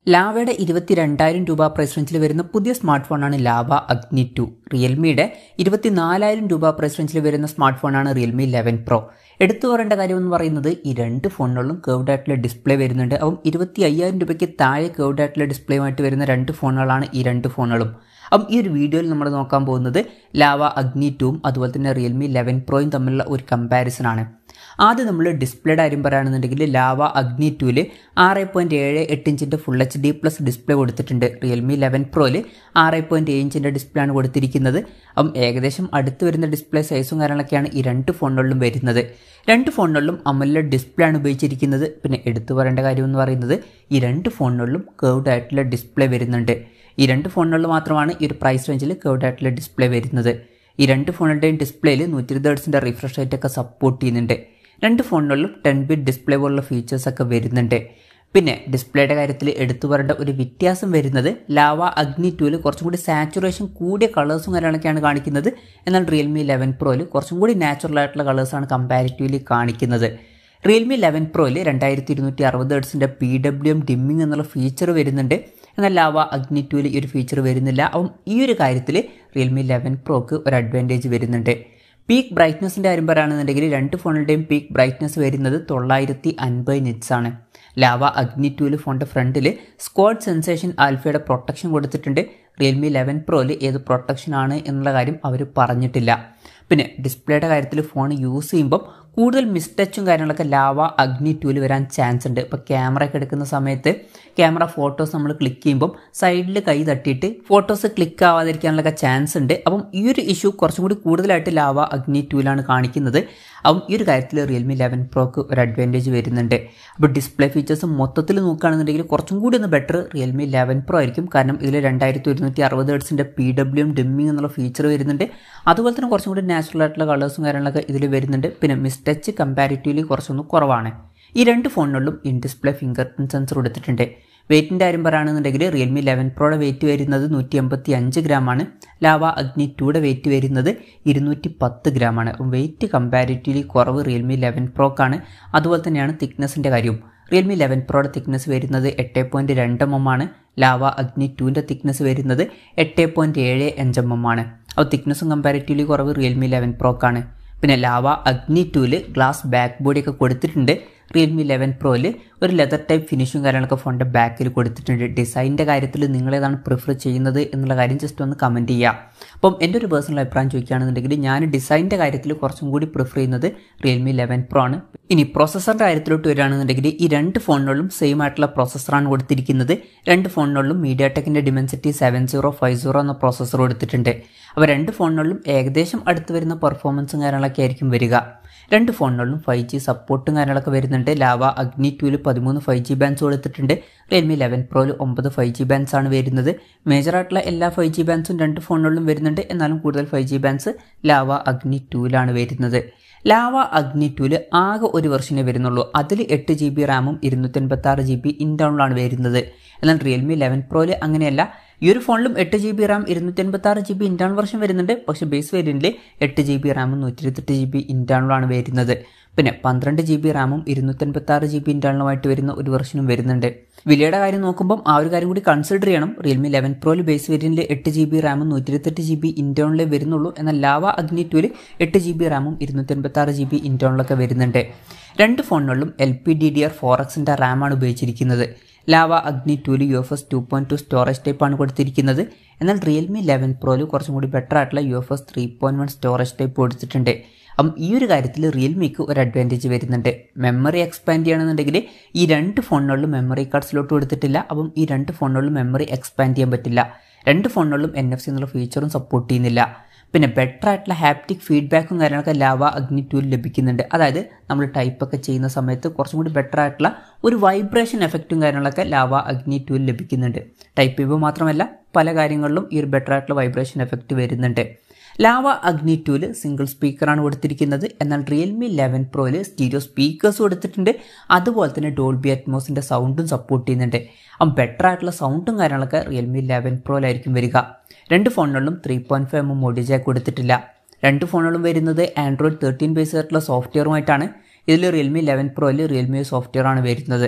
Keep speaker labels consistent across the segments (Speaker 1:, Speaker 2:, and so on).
Speaker 1: ലാവയുടെ ഇരുപത്തി രണ്ടായിരം രൂപ പ്രൈസ് റേഞ്ചിൽ വരുന്ന പുതിയ സ്മാർട്ട് ഫോണാണ് ലാവ അഗ്നി ടു റിയൽമിയുടെ ഇരുപത്തിനാലായിരം രൂപ പ്രൈസ് റേഞ്ചിൽ വരുന്ന സ്മാർട്ട് ഫോണാണ് റിയൽമി ലെവൻ പ്രോ എടുത്തു പറയേണ്ട കാര്യം എന്ന് പറയുന്നത് ഈ രണ്ട് ഫോണുകളിലും കേർവ്ഡ് ആയിട്ടുള്ള ഡിസ്പ്ലേ വരുന്നുണ്ട് അപ്പം ഇരുപത്തി അയ്യായിരം രൂപയ്ക്ക് താഴെ കേർവ്ഡ് ആയിട്ടുള്ള ഡിസ്പ്ലേയുമായിട്ട് വരുന്ന രണ്ട് ഫോണുകളാണ് ഈ രണ്ട് ഫോണുകളും അപ്പം ഈ ഒരു വീഡിയോയിൽ നമ്മൾ നോക്കാൻ പോകുന്നത് ലാവ അഗ്നി ടൂവും അതുപോലെ തന്നെ റിയൽമി ലെവൻ പ്രോയും തമ്മിലുള്ള ഒരു കമ്പാരിസൺ ആണ് ആദ്യം നമ്മൾ ഡിസ്പ്ലേയുടെ കാര്യം പറയുകയാണെന്നുണ്ടെങ്കിൽ ലാവ അഗ്നി ടൂവിൽ ആറ് പോയിൻറ്റ് ഏഴ് എട്ട് ഇഞ്ചിൻ്റെ full H D plus display കൊടുത്തിട്ടുണ്ട് റിയൽമി ലെവൻ പ്രോയിൽ ആറ് പോയിൻറ്റ് ഏഴ് ഇഞ്ചിൻ്റെ ഡിസ്പ്ലേ ആണ് കൊടുത്തിരിക്കുന്നത് അപ്പം ഏകദേശം അടുത്ത് വരുന്ന ഡിസ്പ്ലേ സൈസും കാര്യങ്ങളൊക്കെയാണ് ഈ രണ്ട് ഫോണുകളിലും വരുന്നത് രണ്ട് ഫോണുകളിലും അമല ഡിസ്പ്ലേ ആണ് ഉപയോഗിച്ചിരിക്കുന്നത് പിന്നെ എടുത്തു പറയേണ്ട കാര്യം എന്ന് പറയുന്നത് ഈ രണ്ട് ഫോണുകളിലും കേർവ്ഡ് ആയിട്ടുള്ള ഡിസ്പ്ലേ വരുന്നുണ്ട് ഈ രണ്ട് ഫോണുകളിൽ മാത്രമാണ് ഈ ഒരു പ്രൈസ് റേഞ്ചിൽ കേർവ്ഡ് ആയിട്ടുള്ള ഡിസ്പ്ലേ വരുന്നത് ഈ രണ്ട് ഫോണുകളുടെയും ഡിസ്പ്ലേയിൽ നൂറ്റി ഇരുപത് ഹെർട്സിൻ്റെ റിഫ്രഷ് റേറ്റ് ഒക്കെ സപ്പോർട്ട് ചെയ്യുന്നുണ്ട് രണ്ട് ഫോണുകളിലും ടെൻ ബിറ്റ് ഡിസ്പ്ലേ പോലുള്ള ഫീച്ചേഴ്സ് ഒക്കെ വരുന്നുണ്ട് പിന്നെ ഡിസ്പ്ലേയുടെ കാര്യത്തിൽ എടുത്തു പറയേണ്ട ഒരു വ്യത്യാസം വരുന്നത് ലാവ അഗ്നി ടൂവിൽ കുറച്ചും കൂടി സാച്ചുറേഷൻ കൂടിയ കളേഴ്സും കാര്യങ്ങളൊക്കെയാണ് കാണിക്കുന്നത് എന്നാൽ റിയൽമി ലെവൻ പ്രോയിൽ കുറച്ചും കൂടി നാച്ചുറൽ ആയിട്ടുള്ള കളേഴ്സാണ് കമ്പാരിറ്റീവ്ലി കാണിക്കുന്നത് റിയൽമി ലെവൻ പ്രോയിൽ രണ്ടായിരത്തി ഇരുന്നൂറ്റി അറുപത് ഹെർട്സിൻ്റെ പി ഡബ്ല്യു എം ഡിമ്മിങ് എന്നുള്ള ഫീച്ചർ വരുന്നുണ്ട് എന്നാൽ ലാവ അഗ്നി ടൂവിൽ ഈ ഒരു ഫീച്ചർ വരുന്നില്ല അപ്പം ഈ ഒരു കാര്യത്തിൽ റിയൽമി ലെവൻ പ്രോക്ക് ഒരു അഡ്വാൻറ്റേജ് വരുന്നുണ്ട് പീക്ക് ബ്രൈറ്റ്നസിൻ്റെ കാര്യം പറയുകയാണെന്നുണ്ടെങ്കിൽ രണ്ട് ഫോണിൻ്റെയും പീക്ക് ബ്രൈറ്റ്നസ് വരുന്നത് തൊള്ളായിരത്തി അൻപത് നിറ്റ്സ് ആണ് ലാവ അഗ്നി ടൂവിൽ ഫോണിൻ്റെ ഫ്രണ്ടിൽ സ്ക്വാഡ് സെൻസേഷൻ ആൽഫയുടെ പ്രൊട്ടക്ഷൻ കൊടുത്തിട്ടുണ്ട് റിയൽമി ലെവൻ പ്രോയിൽ ഏത് പ്രൊട്ടക്ഷൻ ആണ് എന്നുള്ള കാര്യം അവർ പറഞ്ഞിട്ടില്ല പിന്നെ ഡിസ്പ്ലേയുടെ കാര്യത്തിൽ ഫോൺ യൂസ് ചെയ്യുമ്പം കൂടുതൽ മിസ്റ്റച്ചും കാര്യങ്ങളൊക്കെ ലാവ അഗ്നി ടൂവിൽ വരാൻ ചാൻസ് ഉണ്ട് ഇപ്പോൾ ക്യാമറ ഒക്കെ എടുക്കുന്ന സമയത്ത് ക്യാമറ ഫോട്ടോസ് നമ്മൾ ക്ലിക്ക് ചെയ്യുമ്പം സൈഡിൽ കൈ തട്ടിയിട്ട് ഫോട്ടോസ് ക്ലിക്ക് ആവാതിരിക്കാനുള്ള ചാൻസ് ഉണ്ട് അപ്പം ഈ ഒരു ഇഷ്യൂ കുറച്ചും കൂടി കൂടുതലായിട്ട് ലാവ അഗ്നി ടൂവിലാണ് കാണിക്കുന്നത് അപ്പം ഈ ഒരു കാര്യത്തിൽ റിയൽമി ലെവൻ പ്രോക്ക് ഒരു അഡ്വാൻറ്റേജ് വരുന്നുണ്ട് അപ്പോൾ ഡിസ്പ്ലേ ഫീച്ചേഴ്സ് മൊത്തത്തിൽ നോക്കുകയാണെന്നുണ്ടെങ്കിൽ കുറച്ചും കൂടി ഒന്ന് ബെറ്റർ റിയൽമി ലെവൻ പ്രോ ആയിരിക്കും കാരണം ഇതിൽ രണ്ടായിരത്തി ഒരുന്നൂറ്റി അറുപത് ഹെർട്സിൻ്റെ പി ഡബ്ല്യു എം ഡിമ്മിങ് എന്നുള്ള ഫീച്ചർ വരുന്നുണ്ട് അതുപോലെ തന്നെ കുറച്ചും കൂടി നാച്ചുറൽ ആയിട്ടുള്ള കളേഴ്സും കാര്യങ്ങളൊക്കെ ഇതിൽ വരുന്നുണ്ട് പിന്നെ മിസ്റ്റച്ച് കമ്പാരിറ്റീവ്ലി കുറച്ചൊന്ന് കുറവാണ് ഈ രണ്ട് ഫോണുകളിലും in display fingerprint sensor കൊടുത്തിട്ടുണ്ട് വെയിറ്റിൻ്റെ കാര്യം പറയുകയാണെന്നുണ്ടെങ്കിൽ റിയൽമി ലെവൻ പ്രോയുടെ വെയിറ്റ് വരുന്നത് നൂറ്റി എൺപത്തി അഞ്ച് ഗ്രാമാണ് ലാവ അഗ്നി ടൂയുടെ വെയിറ്റ് വരുന്നത് ഇരുന്നൂറ്റി പത്ത് ഗ്രാമാണ് അപ്പം വെയിറ്റ് കമ്പാരിറ്റീവ്ലി കുറവ് റിയൽമി ലെവൻ പ്രോക്കാണ് അതുപോലെ തന്നെയാണ് തിക്നെസ്സിൻ്റെ കാര്യവും റിയൽമി ലെവൻ പ്രോയുടെ തിക്നെസ് വരുന്നത് എട്ട് പോയിൻറ്റ് രണ്ട് എം എം ആണ് ലാവ അഗ്നി ടൂവിൻ്റെ തിക്നെസ് വരുന്നത് എട്ട് പോയിൻറ്റ് ഏഴ് അഞ്ച് എം എം ആണ് അപ്പോൾ തിക്നെസ്സും കമ്പാരിറ്റീവ്ലി കുറവ് റിയൽമി ലെവൻ പ്രോക്കാണ് പിന്നെ ലാവ അഗ്നി ടൂവിൽ ഗ്ലാസ് ബാക്ക് ബോഡിയൊക്കെ കൊടുത്തിട്ടുണ്ട് റിയൽമി ലെവൻ പ്രോയിൽ ഒരു ലെതർ ടൈപ്പ് ഫിനിഷും കാര്യങ്ങളൊക്കെ ഫോണിൻ്റെ ബാക്കിൽ കൊടുത്തിട്ടുണ്ട് ഡിസൈനിൻ്റെ കാര്യത്തിൽ നിങ്ങളേതാണ് പ്രിഫർ ചെയ്യുന്നത് എന്നുള്ള കാര്യം ജസ്റ്റ് ഒന്ന് കമൻറ്റ് ചെയ്യുക അപ്പം എൻ്റെ ഒരു പേഴ്സണൽ അഭിപ്രായം ചോദിക്കുകയാണെന്നുണ്ടെങ്കിൽ ഞാൻ ഡിസൈനിൻ്റെ കാര്യത്തിൽ കുറച്ചും കൂടി പ്രിഫർ ചെയ്യുന്നത് റിയൽമി ലെവൻ പ്രോ ആണ് ഇനി പ്രോസസ്സറിൻ്റെ കാര്യത്തിലോട്ട് വരികയാണെന്നുണ്ടെങ്കിൽ ഈ രണ്ട് ഫോണുകളിലും സെയിം ആയിട്ടുള്ള പ്രോസസ്സറാണ് കൊടുത്തിരിക്കുന്നത് രണ്ട് ഫോണുകളിലും മീഡിയ ടെക്കിൻ്റെ Dimensity seven zero five zero എന്ന പ്രോസസ്സർ കൊടുത്തിട്ടുണ്ട് അപ്പോൾ രണ്ട് ഫോണുകളിലും ഏകദേശം അടുത്ത് വരുന്ന പെർഫോമൻസും കാര്യങ്ങളൊക്കെ ആയിരിക്കും വരിക രണ്ട് ഫോണുകളിലും ഫൈവ് ജി സപ്പോർട്ടും കാര്യങ്ങളൊക്കെ വരുന്നുണ്ട് ലാവ അഗ്നി ടൂവിൽ പതിമൂന്ന് ഫൈവ് ജി ബാൻസ് കൊടുത്തിട്ടുണ്ട് റിയൽമി ലെവൻ പ്രോയിൽ ഒമ്പത് ഫൈവ് ജി ബാൻസ് ആണ് വരുന്നത് മേജറായിട്ടുള്ള എല്ലാ ഫൈവ് ജി ബാൻസും രണ്ട് ഫോണുകളിലും വരുന്നുണ്ട് എന്നാലും കൂടുതൽ ഫൈവ് ജി ബാൻസ് ലാവ അഗ്നി ടൂവിലാണ് വരുന്നത് ലാവ അഗ്നി ടൂവിൽ ആകെ ഒരു വെർഷനേ വരുന്നുള്ളൂ അതിൽ എട്ട് ജി ബി റാമും ഇരുന്നൂറ്റൻപത്തി ആറ് ജി ബി ഇൻറ്റേണലാണ് വരുന്നത് എന്നാൽ റിയൽമി ലെവൻ പ്രോയിൽ അങ്ങനെയല്ല ഈ ഒരു ഫോണിലും എട്ട് ജി ബി റാം ഇരുന്നൂറ്റൻപത്തി ആറ് ജി ബി ഇൻറ്റേണൽ വെർഷൻ വരുന്നുണ്ട് പക്ഷേ ബേസ് വേരിയൻറ്റിൽ എട്ട് ജി ബി റാമും നൂറ്റി ഇരുപത്തെട്ട് ജി ബി ഇൻറ്റേണലാണ് വരുന്നത് പിന്നെ പന്ത്രണ്ട് ജി ബി റാമും ഇരുന്നൂറ്റൻപത്തി ആറ് ജി ബി ഇൻറ്റേണലുമായിട്ട് വരുന്ന ഒരു വെർഷനും വരുന്നുണ്ട് വിലയുടെ കാര്യം നോക്കുമ്പോൾ ആ ഒരു കാര്യം കൂടി കൺസിഡർ ചെയ്യണം റിയൽമി ലെവൻ പ്രോയിൽ ബേസ് വേരിയൻറ്റിൽ എട്ട് ജി ബി റാമും നൂറ്റി ഇരുപത്തെട്ട് ജി ബി ഇൻറ്റേണലേ വരുന്നുള്ളൂ എന്നാൽ ലാവ അഗ്നി ടൂവിൽ എട്ട് ജി ബി റാമും ഇരുന്നൂറ്റൻപത്തി ആറ് ജി ബി ഇൻറ്റേണലൊക്കെ വരുന്നുണ്ട് രണ്ട് ഫോണുകളിലും L P D D R four എക്സിൻ്റെ റാമാണ് ഉപയോഗിച്ചിരിക്കുന്നത് ലാവ അഗ്നി ടൂല് U F S two point two storage ടൈപ്പാണ് കൊടുത്തിരിക്കുന്നത് എന്നാൽ റിയൽമി ലെവൻ പ്രോയിൽ കുറച്ചും കൂടി ബെറ്റർ ആയിട്ടുള്ള U F S three point one storage type കൊടുത്തിട്ടുണ്ട് അപ്പം ഈ ഒരു കാര്യത്തിൽ റിയൽമിക്ക് ഒരു അഡ്വാൻറ്റേജ് വരുന്നുണ്ട് മെമ്മറി എക്സ്പാൻഡ് ചെയ്യണമെന്നുണ്ടെങ്കിൽ ഈ രണ്ട് ഫോണുകളിലും മെമ്മറി കാർഡ് സ്ലോട്ട് കൊടുത്തിട്ടില്ല അപ്പം ഈ രണ്ട് ഫോണുകളിലും മെമ്മറി എക്സ്പാൻഡ് ചെയ്യാൻ പറ്റില്ല രണ്ട് ഫോണുകളിലും എൻ എഫ് സി എന്നുള്ള ഫീച്ചറും സപ്പോർട്ട് ചെയ്യുന്നില്ല പിന്നെ ബെറ്റർ ആയിട്ടുള്ള ഹാപ്റ്റിക് ഫീഡ്ബാക്കും കാര്യങ്ങളൊക്കെ ലാവ അഗ്നി ടൂൽ ലഭിക്കുന്നുണ്ട് അതായത് നമ്മൾ ടൈപ്പൊക്കെ ചെയ്യുന്ന സമയത്ത് കുറച്ചും കൂടി ബെറ്റർ ആയിട്ടുള്ള ഒരു വൈബ്രേഷൻ എഫക്റ്റും കാര്യങ്ങളൊക്കെ ലാവ അഗ്നി ടൂൽ ലഭിക്കുന്നുണ്ട് ടൈപ്പ് ചെയ്യുമ്പോൾ മാത്രമല്ല പല കാര്യങ്ങളിലും ഈ ഒരു ബെറ്റർ ആയിട്ടുള്ള വൈബ്രേഷൻ എഫക്റ്റ് വരുന്നുണ്ട് ലാവ അഗ്നി ടൂല് സിംഗിൾ സ്പീക്കറാണ് കൊടുത്തിരിക്കുന്നത് എന്നാൽ റിയൽമി ലെവൻ പ്രോയിൽ സ്റ്റീരിയോ സ്പീക്കേഴ്സ് കൊടുത്തിട്ടുണ്ട് അതുപോലെ തന്നെ ഡോൾബി അറ്റ്മോസിൻ്റെ സൗണ്ടും സപ്പോർട്ട് ചെയ്യുന്നുണ്ട് അപ്പം ബെറ്റർ ആയിട്ടുള്ള സൗണ്ടും കാര്യങ്ങളൊക്കെ റിയൽമി ലെവൻ പ്രോയിലായിരിക്കും വരിക രണ്ട് ഫോണുകളിലും three point five M audio jack കൊടുത്തിട്ടില്ല രണ്ട് ഫോണുകളും വരുന്നത് ആൻഡ്രോയിഡ് തേർട്ടീൻ ബേസ് ആയിട്ടുള്ള സോഫ്റ്റ്വെയറുമായിട്ടാണ് ഇതിൽ റിയൽമി ലെവൻ പ്രോയിൽ റിയൽമി സോഫ്റ്റ്വെയർ ആണ് വരുന്നത്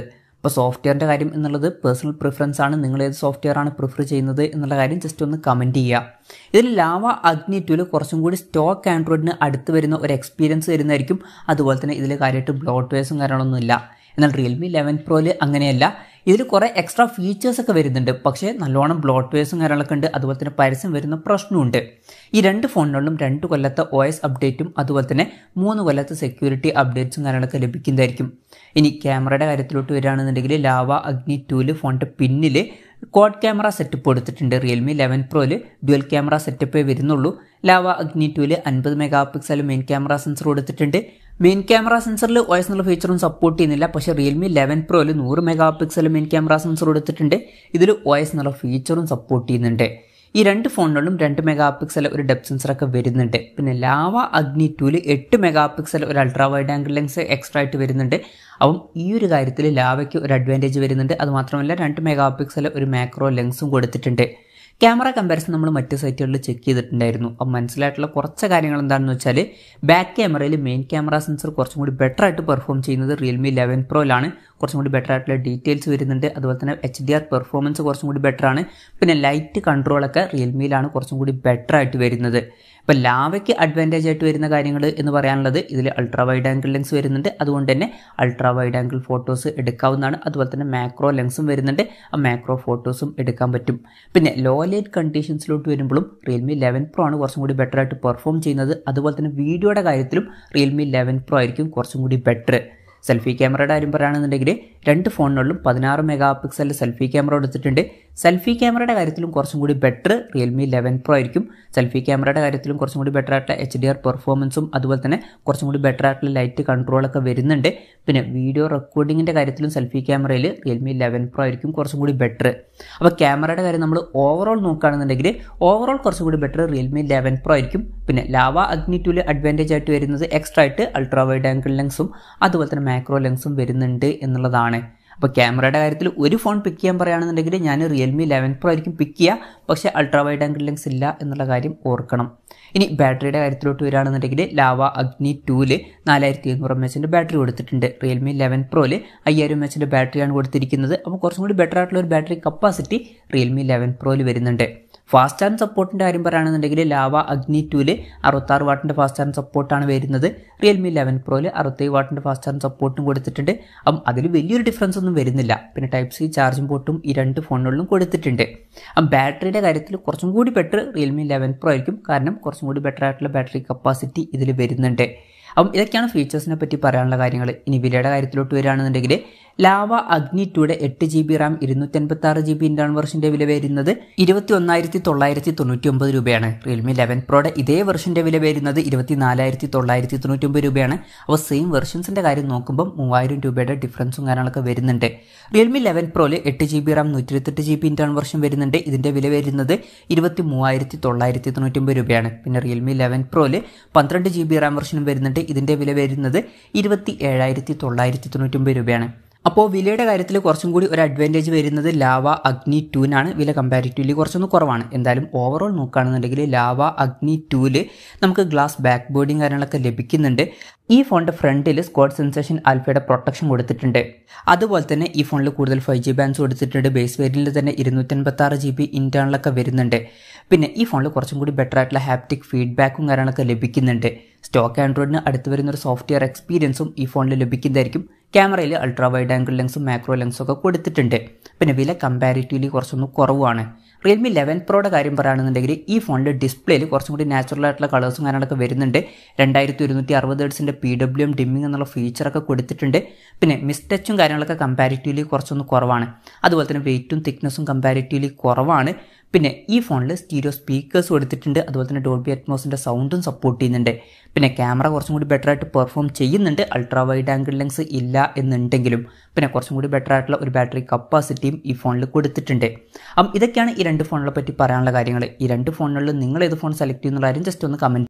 Speaker 1: അപ്പോൾ സോഫ്റ്റ്വെയറിൻ്റെ കാര്യം എന്നുള്ളത് പേഴ്സണൽ പ്രിഫറൻസ് ആണ് നിങ്ങൾ ഏത് സോഫ്റ്റ്വെയർ ആണ് പ്രിഫർ ചെയ്യുന്നത് എന്നുള്ള കാര്യം ജസ്റ്റ് ഒന്ന് കമൻറ്റ് ചെയ്യുക ഇതിൽ ലാവ അഗ്നി ടൂൽ കുറച്ചും കൂടി സ്റ്റോക്ക് ആൻഡ്രോയിഡിന് അടുത്ത് വരുന്ന ഒരു എക്സ്പീരിയൻസ് വരുന്നതായിരിക്കും അതുപോലെ തന്നെ ഇതിൽ കാര്യമായിട്ട് ബ്ലോട്ട് വേസും കാര്യങ്ങളൊന്നും ഇല്ല എന്നാൽ റിയൽമി ലെവൻ പ്രോയിൽ അങ്ങനെയല്ല ഇതിൽ കുറേ എക്സ്ട്രാ ഫീച്ചേഴ്സ് ഒക്കെ വരുന്നുണ്ട് പക്ഷേ നല്ലോണം ബ്ലോട്ട് വേസും കാര്യങ്ങളൊക്കെ ഉണ്ട് അതുപോലെ തന്നെ പരസ്യം വരുന്ന പ്രശ്നമുണ്ട് ഈ രണ്ട് ഫോണുകളിലും രണ്ട് കൊല്ലത്തെ ഒ എസ് അപ്ഡേറ്റും അതുപോലെ തന്നെ മൂന്ന് കൊല്ലത്തെ സെക്യൂരിറ്റി അപ്ഡേറ്റ്സും കാര്യങ്ങളൊക്കെ ലഭിക്കുന്നതായിരിക്കും ഇനി ക്യാമറയുടെ കാര്യത്തിലോട്ട് വരികയാണെന്നുണ്ടെങ്കിൽ ലാവ അഗ്നി ടൂല് ഫോണിൻ്റെ പിന്നിൽ ക്വാഡ് ക്യാമറ സെറ്റപ്പ് കൊടുത്തിട്ടുണ്ട് റിയൽമി ലെവൻ പ്രോയിൽ ഡ്യുവൽ ക്യാമറ സെറ്റപ്പേ വരുന്നുള്ളൂ ലാവ അഗ്നി ടൂല് അൻപത് megapixel main camera sensor കൊടുത്തിട്ടുണ്ട് മെയിൻ ക്യാമറ സെൻസറിൽ ഒ എസ് എന്നുള്ള ഫീച്ചറും സപ്പോർട്ട് ചെയ്യുന്നില്ല പക്ഷേ റിയൽമി ലെവൻ പ്രോയിൽ നൂറ് megapixel main camera sensor കൊടുത്തിട്ടുണ്ട് ഇതിൽ ഒ എസ് എന്നുള്ള ഫീച്ചറും സപ്പോർട്ട് ചെയ്യുന്നുണ്ട് ഈ രണ്ട് ഫോണുകളിലും രണ്ട് മെഗാ പിക്സൽ ഒരു ഡെപ് സെൻസറൊക്കെ വരുന്നുണ്ട് പിന്നെ ലാവ അഗ്നി ടൂല് എട്ട് മെഗാ പിക്സൽ ഒരു ultra wide angle lens extra ആയിട്ട് വരുന്നുണ്ട് അപ്പം ഈ ഒരു കാര്യത്തിൽ ലാവയ്ക്ക് ഒരു അഡ്വാൻറ്റേജ് വരുന്നുണ്ട് അതുമാത്രമല്ല രണ്ട് മെഗാ പിക്സൽ ഒരു മാക്രോ ലെൻസും കൊടുത്തിട്ടുണ്ട് ക്യാമറ കമ്പാരിസൺ നമ്മൾ മറ്റ് സൈറ്റുകളിൽ ചെക്ക് ചെയ്തിട്ടുണ്ടായിരുന്നു അപ്പം മനസ്സിലായിട്ടുള്ള കുറച്ച് കാര്യങ്ങൾ എന്താണെന്ന് വെച്ചാൽ ബാക്ക് ക്യാമറയിൽ മെയിൻ ക്യാമറ സെൻസർ കുറച്ചും കൂടി ബെറ്റർ ആയിട്ട് പെർഫോം ചെയ്യുന്നത് റിയൽമി ലെവൻ പ്രോയിലാണ് കുറച്ചും കൂടി ബെറ്റർ ആയിട്ടുള്ള ഡീറ്റെയിൽസ് വരുന്നുണ്ട് അതുപോലെ തന്നെ എച്ച് ഡി ആർ പെർഫോമൻസ് കുറച്ചും കൂടി ബെറ്റർ ആണ് പിന്നെ ലൈറ്റ് കൺട്രോളൊക്കെ റിയൽമിയിലാണ് കുറച്ചും കൂടി ബെറ്റർ ആയിട്ട് വരുന്നത് ഇപ്പോൾ ലാവയ്ക്ക് അഡ്വാൻറ്റേജ് ആയിട്ട് വരുന്ന കാര്യങ്ങൾ എന്ന് പറയാനുള്ളത് ഇതിൽ അൾട്രാ വൈഡ് ആംഗിൾ ലെൻസ് വരുന്നുണ്ട് അതുകൊണ്ട് തന്നെ അൾട്രാ വൈഡ് ആംഗിൾ ഫോട്ടോസ് എടുക്കാവുന്നതാണ് അതുപോലെ തന്നെ മാക്രോ ലെൻസും വരുന്നുണ്ട് ആ മാക്രോ ഫോട്ടോസും എടുക്കാൻ പറ്റും പിന്നെ ലോ ലൈറ്റ് കണ്ടീഷൻസിലോട്ട് വരുമ്പോഴും റിയൽമി ലെവൻ പ്രോ ആണ് കുറച്ചും കൂടി ബെറ്റർ ആയിട്ട് പെർഫോം ചെയ്യുന്നത് അതുപോലെ തന്നെ വീഡിയോയുടെ കാര്യത്തിലും റിയൽമി ലെവൻ പ്രോ ആയിരിക്കും കുറച്ചും കൂടി ബെറ്റർ സെൽഫി ക്യാമറയുടെ കാര്യം പറയുകയാണെന്നുണ്ടെങ്കിൽ രണ്ട് ഫോണുകളിലും പതിനാറ് മെഗാ പിക്സലിൽ സെൽഫി ക്യാമറ എടുത്തിട്ടുണ്ട് സെൽഫി ക്യാമറയുടെ കാര്യത്തിലും കുറച്ചും കൂടി ബെറ്റർ റിയൽമി ലെവൻ പ്രോ ആയിരിക്കും സെൽഫി ക്യാമറയുടെ കാര്യത്തിലും കുറച്ചും കൂടി ബെറ്റർ ആയിട്ടുള്ള എച്ച് ഡി ആർ പെർഫോമൻസും അതുപോലെ തന്നെ കുറച്ചും കൂടി ബെറ്റർ ആയിട്ടുള്ള ലൈറ്റ് കൺട്രോളൊക്കെ വരുന്നുണ്ട് പിന്നെ വീഡിയോ റെക്കോർഡിങ്ങിൻ്റെ കാര്യത്തിലും സെൽഫി ക്യാമറയിൽ റിയൽമി ലെവൻ പ്രോ ആയിരിക്കും കുറച്ചും കൂടി ബെറ്റർ അപ്പോൾ ക്യാമറയുടെ കാര്യം നമ്മൾ ഓവറോൾ നോക്കുകയാണെന്നുണ്ടെങ്കിൽ ഓവറോൾ കുറച്ചും കൂടി ബെറ്റർ റിയൽമി ലെവൻ പ്രോ ആയിരിക്കും പിന്നെ ലാവ അഗ്നി ടൂല് അഡ്വാൻറ്റേജ് ആയിട്ട് വരുന്നത് എക്സ്ട്രാ ആയിട്ട് അൾട്രാ വൈഡ് ആംഗിൾ ലെൻസും അതുപോലെ തന്നെ മാക്രോ ലെൻസും വരുന്നുണ്ട് എന്നുള്ളതാണ് അപ്പോൾ ക്യാമറയുടെ കാര്യത്തിൽ ഒരു ഫോൺ പിക്ക് ചെയ്യാൻ പറയുകയാണെന്നുണ്ടെങ്കിൽ ഞാൻ റിയൽമി ലെവൻ പ്രോ ആയിരിക്കും പിക്ക് ചെയ്യുക പക്ഷേ അൾട്രാ വൈഡ് ആംഗിൾ ലെൻസ് ഇല്ല എന്നുള്ള കാര്യം ഓർക്കണം ഇനി ബാറ്ററിയുടെ കാര്യത്തിലോട്ട് വരികയാണെന്നുണ്ടെങ്കിൽ ലാവ അഗ്നി ടൂല് നാലായിരത്തി എഴുന്നൂറ് എം എച്ചിൻ്റെ ബാറ്ററി കൊടുത്തിട്ടുണ്ട് റിയൽമി ലെവൻ പ്രോയിൽ അയ്യായിരം എം എച്ചിൻ്റെ ബാറ്ററിയാണ് കൊടുത്തിരിക്കുന്നത് അപ്പോൾ കുറച്ചും കൂടി ബെറ്റർ ആയിട്ടുള്ള ഒരു ബാറ്ററി കപ്പാസിറ്റി റിയൽമി ലെവൻ പ്രോയിൽ വരുന്നുണ്ട് ഫാസ്റ്റ് ചാർജ് സപ്പോർട്ടിൻ്റെ കാര്യം പറയുകയാണെന്നുണ്ടെങ്കിൽ ലാവ അഗ്നി ടൂല് അറുപത്താറ് വാട്ടിൻ്റെ ഫാസ്റ്റ് ചാർജ് സപ്പോർട്ടാണ് വരുന്നത് റിയൽമി ലെവൻ പ്രോയിൽ അറുപത്തേഴ് വാട്ടിൻ്റെ ഫാസ്റ്റ് ചാർജ് സപ്പോർട്ടും കൊടുത്തിട്ടുണ്ട് അപ്പം അതിൽ വലിയൊരു ഡിഫറൻസ് ഒന്നും വരുന്നില്ല പിന്നെ ടൈപ്പ് സി ചാർജിംഗ് പോർട്ടും ഈ രണ്ട് ഫോണുകളിലും കൊടുത്തിട്ടുണ്ട് അപ്പം ബാറ്ററിയുടെ കാര്യത്തിൽ കുറച്ചും കൂടി ബെറ്റർ റിയൽമി ലെവൻ പ്രോ ആയിരിക്കും കാരണം കുറച്ചും കൂടി ബെറ്റർ ആയിട്ടുള്ള ബാറ്ററി കപ്പാസിറ്റി ഇതിൽ വരുന്നുണ്ട് അപ്പം ഇതൊക്കെയാണ് ഫീച്ചേഴ്സിനെ പറ്റി പറയാനുള്ള കാര്യങ്ങൾ ഇനി വിലയുടെ കാര്യത്തിലോട്ട് വരികയാണെന്നുണ്ടെങ്കിൽ ലാവ അഗ്നി ടൂടെ എട്ട് ജി ബി റാം ഇരുന്നൂറ്റി അൻപത്തി ആറ് ജി ബി ഇന്റേണൽ വെർഷന്റെ വില വരുന്നത് ഇരുപത്തി ഒന്നായിരത്തി തൊള്ളായിരത്തി തൊണ്ണൂറ്റി ഒമ്പത് രൂപയാണ് റിയൽമി ലെവൻ പ്രോയുടെ ഇതേ വെർഷന്റെ വില വരുന്നത് ഇരുപത്തി നാലായിരത്തി തൊള്ളായിരത്തി തൊണ്ണൂറ്റി ഒമ്പത് രൂപയാണ് അപ്പോൾ സെയിം വെർഷൻസിന്റെ കാര്യം നോക്കുമ്പോൾ മൂവായിരം രൂപയുടെ ഡിഫറൻസും കാര്യങ്ങളൊക്കെ വരുന്നുണ്ട് റിയൽമി ലെവൻ പ്രോയിൽ എട്ട് ജി ബി റാം നൂറ്റി ഇരുപത്തെട്ട് ജി ബി ഇന്റേണൽ വെർഷൻ വരുന്നുണ്ട് ഇതിന്റെ വില വരുന്നത് ഇരുപത്തി മൂവായിരത്തി തൊള്ളായിരത്തി തൊണ്ണൂറ്റി ഒമ്പത് രൂപയാണ് പിന്നെ റിയൽമി ലെവൻ പ്രോയിൽ പന്ത്രണ്ട് ജി ബി റാം വെർഷനും വരുന്നുണ്ട് ഇതിന്റെ വില വരുന്നത് ഇരുപത്തി ഏഴായിരത്തി തൊള്ളായിരത്തി തൊണ്ണൂറ്റി ഒമ്പത് രൂപയാണ് അപ്പോൾ വിലയുടെ കാര്യത്തിൽ കുറച്ചും കൂടി ഒരു അഡ്വാൻറ്റേജ് വരുന്നത് ലാവ അഗ്നി ടൂനാണ് വില കമ്പാരിറ്റീവ്ലി കുറച്ചൊന്ന് കുറവാണ് എന്തായാലും ഓവറോൾ നോക്കുകയാണെന്നുണ്ടെങ്കിൽ ലാവ അഗ്നി ടൂല് നമുക്ക് ഗ്ലാസ് ബാക്ക് ബോർഡിങ് കാര്യങ്ങളൊക്കെ ലഭിക്കുന്നുണ്ട് ഈ ഫോണിൻ്റെ ഫ്രണ്ടിൽ സ്ക്വാഡ് സെൻസേഷൻ ആൽഫയുടെ പ്രൊട്ടക്ഷൻ കൊടുത്തിട്ടുണ്ട് അതുപോലെ തന്നെ ഈ ഫോണിൽ കൂടുതൽ ഫൈവ് ജി ബാൻസ് കൊടുത്തിട്ടുണ്ട് ബേസ് വേരിയന്റിൽ തന്നെ ഇരുന്നൂറ്റൻപത്തി ആറ് ജി ബി ഇന്റേണലൊക്കെ വരുന്നുണ്ട് പിന്നെ ഈ ഫോണിൽ കുറച്ചും കൂടി ബെറ്റർ ആയിട്ടുള്ള ഹാപ്റ്റിക് ഫീഡ്ബാക്കും കാര്യങ്ങളൊക്കെ ലഭിക്കുന്നുണ്ട് സ്റ്റോക്ക് ആൻഡ്രോയിഡിന് അടുത്ത് വരുന്ന ഒരു സോഫ്റ്റ്വെയർ എക്സ്പീരിയൻസും ഈ ഫോണിൽ ലഭിക്കുന്നതായിരിക്കും ക്യാമറയിൽ അൾട്രാ വൈഡ് ആംഗിൾ ലെൻസും മാക്രോ ലെൻസും ഒക്കെ കൊടുത്തിട്ടുണ്ട് പിന്നെ വില കമ്പാരിറ്റീവ്ലി കുറച്ചൊന്ന് കുറവാണ് റിയൽമി ലെവൻ പ്രോയുടെ കാര്യം പറയുകയാണെന്നുണ്ടെങ്കിൽ ഈ ഫോണിൽ ഡിസ്പ്ലേയിൽ കുറച്ചും കൂടി നാച്ചുറൽ ആയിട്ടുള്ള കളേഴ്സും കാര്യങ്ങളൊക്കെ വരുന്നുണ്ട് രണ്ടായിരത്തി ഒരുന്നൂറ്റി അറുപത് ഹെഡ്സിൻ്റെ പി ഡബ്ല്യു എം ഡിമ്മിങ് എന്നുള്ള ഫീച്ചറൊക്കെ കൊടുത്തിട്ടുണ്ട് പിന്നെ മിസ് ടച്ചും കാര്യങ്ങളൊക്കെ കമ്പാരിറ്റീവ്ലി കുറച്ചൊന്ന് കുറവാണ് അതുപോലെ തന്നെ വെയിറ്റും തിക്നെസ്സും കമ്പാരിറ്റീവ്ലി കുറവാണ് പിന്നെ ഈ ഫോണിൽ സ്റ്റീരിയോ സ്പീക്കേഴ്സ് കൊടുത്തിട്ടുണ്ട് അതുപോലെ തന്നെ ഡോൾബി അറ്റ്മോസിൻ്റെ സൗണ്ടും സപ്പോർട്ട് ചെയ്യുന്നുണ്ട് പിന്നെ ക്യാമറ കുറച്ചും കൂടി ബെറ്റർ ആയിട്ട് പെർഫോം ചെയ്യുന്നുണ്ട് അൾട്രാ വൈഡ് ആംഗിൾ ലെൻസ് ഇല്ല എന്നുണ്ടെങ്കിലും പിന്നെ കുറച്ചും കൂടി ബെറ്റർ ആയിട്ടുള്ള ഒരു ബാറ്ററി കപ്പാസിറ്റിയും ഈ ഫോണിൽ കൊടുത്തിട്ടുണ്ട് അപ്പം ഇതൊക്കെയാണ് ഈ രണ്ട് ഫോണുകളെ പറ്റി പറയാനുള്ള കാര്യങ്ങൾ ഈ രണ്ട് ഫോണുകളിൽ നിങ്ങൾ ഏത് ഫോൺ സെലക്ട് ചെയ്യുന്നുള്ള കാര്യം ജസ്റ്റ് ഒന്ന് കമൻറ്റ്